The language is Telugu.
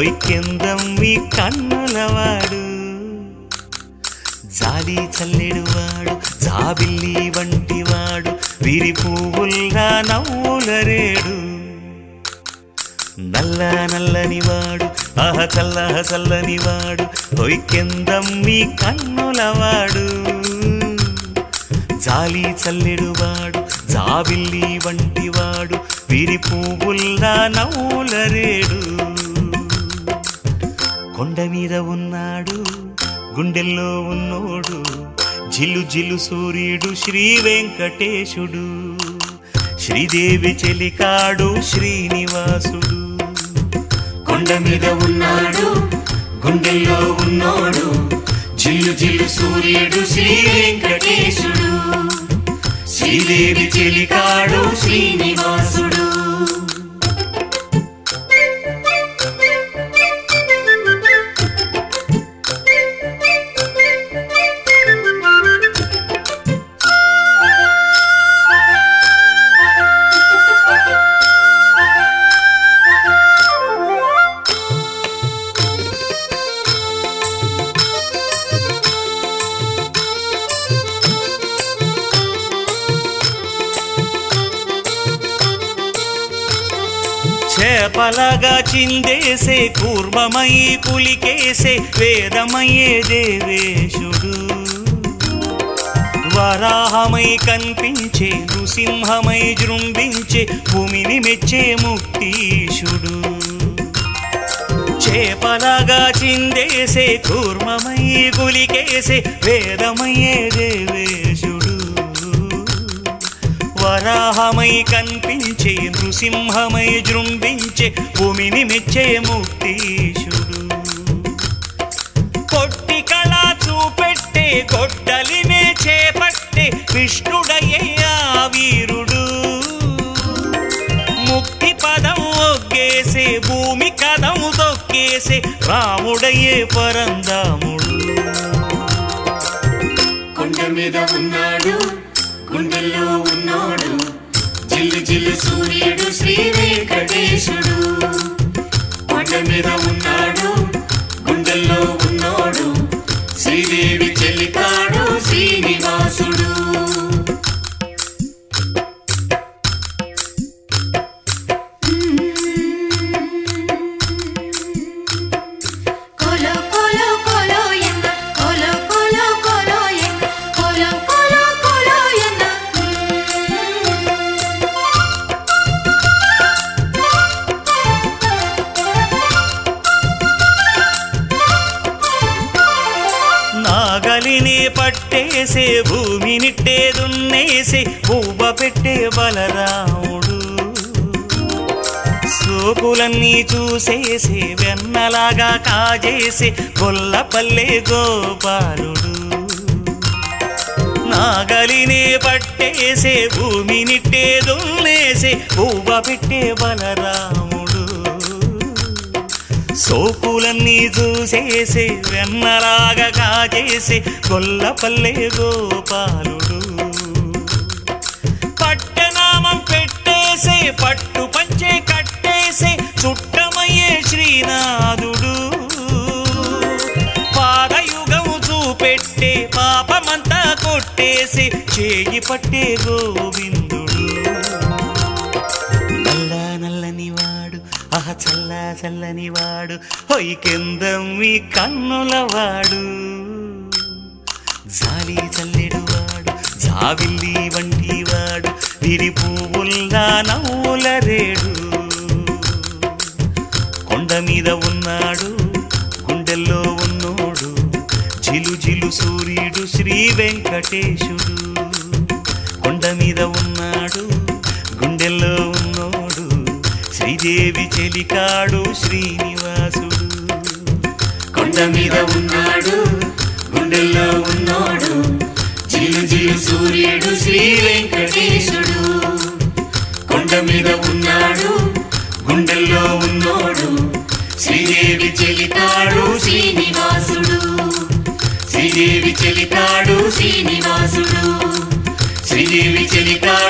కొయ్కెందం మీ కన్నులవాడు జాలి చల్లెడువాడు జాబిల్లి వంటివాడు విరి పువ్వుల్లా నవ్వులరేడు నల్ల నల్లని వాడు ఆహ చల్ల చల్లని వాడు కొయ్కెందం మీ కన్నులవాడు జాలి చల్లెడువాడు జాబిల్లి వంటివాడు విరి పువ్వుల్లా నవ్వులరేడు కొండ మీద ఉన్నాడు గుండెల్లో ఉన్నోడు జిల్లు జిల్లు సూర్యుడు శ్రీ వెంకటేశుడు శ్రీదేవి చెలికాడు శ్రీనివాసుడు కొండ మీద ఉన్నాడు గుండెల్లో ఉన్నోడు జిల్లు జిల్లు సూర్యుడు శ్రీ వెంకటేశుడు శ్రీదేవి చెలికాడు శ్రీనివాసుడు చేపలగా చిందేసే కూర్మమై పులికేసే వేదమయ్యే దేవేశుడు వరాహమై కనిపించే నృసింహమై జృంభించే భూమిని మెచ్చే ముక్తీశుడు చేపలగా చిందేసే కూర్మమై గులికేసే వేదమయ్యే దేవేశుడు వరాహమై కనిపించే నృసింహమై జృంభించే భూమిని మెచ్చే ముక్తీశుడు కొట్టి కళ చూపెట్టే గొడ్డలినే చేపట్టే విష్ణుడయ్యా వీరుడు ముక్తి పదం ఒగ్గేసే భూమి కదం తొక్కేసే రాముడయ్యే పరందాముడు కొండ మీద ఉన్నాడు గుండెల్లో ఉన్నాడు జిల్లు జిల్లు సూర్యుడు శ్రీ వెంకటేశుడు కొండ మీద ఉన్నాడు గుండెల్లో ఉన్నాడు శ్రీదేవి చెల్లికాడు శ్రీనివాసుడు కోలో కోలో కోలో ఎన్న కోలో కోలో కోలో ఎన్న కోలో కోలో కోలో ఎన్న నాగలిని పట్టేసే భూమినిట్టే దున్నేసే పువ్వ పెట్టే బలరాముడు సోకులన్నీ చూసేసే వెన్నలాగా కాజేసే గొల్లపల్లె గోపాలుడు నాగలిని పట్టేసే భూమినిట్టే దున్నేసే పువ్వ పెట్టే బలరాముడు సోకులన్నీ చూసేసే వెన్నలాగా కాజేసే గొల్లపల్లె గోపాలుడు పట్టనామం పెట్టేసే పట్టు పంచే కట్టేసే చుట్టమయ్యే శ్రీనాథుడు పాదయుగం చూపెట్టే పాపమంతా కొట్టేసి చేయి పట్టే గోవిందుడు నల్ల నల్లని వాడు ఆహ చల్ల చల్లని వాడు హొయ్కెందం మీ కన్నుల వాడు జాలి చల్లెడు వాడు జావిల్లి వంటి వాడు విరి పువ్వుల్లా నవ్వుల రేడు కొండ మీద ఉన్నాడు గుండెల్లో ఉన్నోడు జిలు జిలు సూర్యుడు శ్రీ వెంకటేశుడు కొండ మీద ఉన్నాడు గుండెల్లో ఉన్నోడు శ్రీదేవి చెలికాడు శ్రీనివాసుడు కొండ మీద ఉన్నాడు గుండెల్లో ఉన్నాడు జిలు జిలు సూర్యుడు శ్రీ వెంకటేశుడు కొండ మీద ఉన్నాడు గుండెల్లో ఉన్నోడు శ్రీదేవి చెలికాడు శ్రీనివాసుడు శ్రీదేవి చెలికాడు శ్రీనివాసుడు శ్రీదేవి చెలికాడు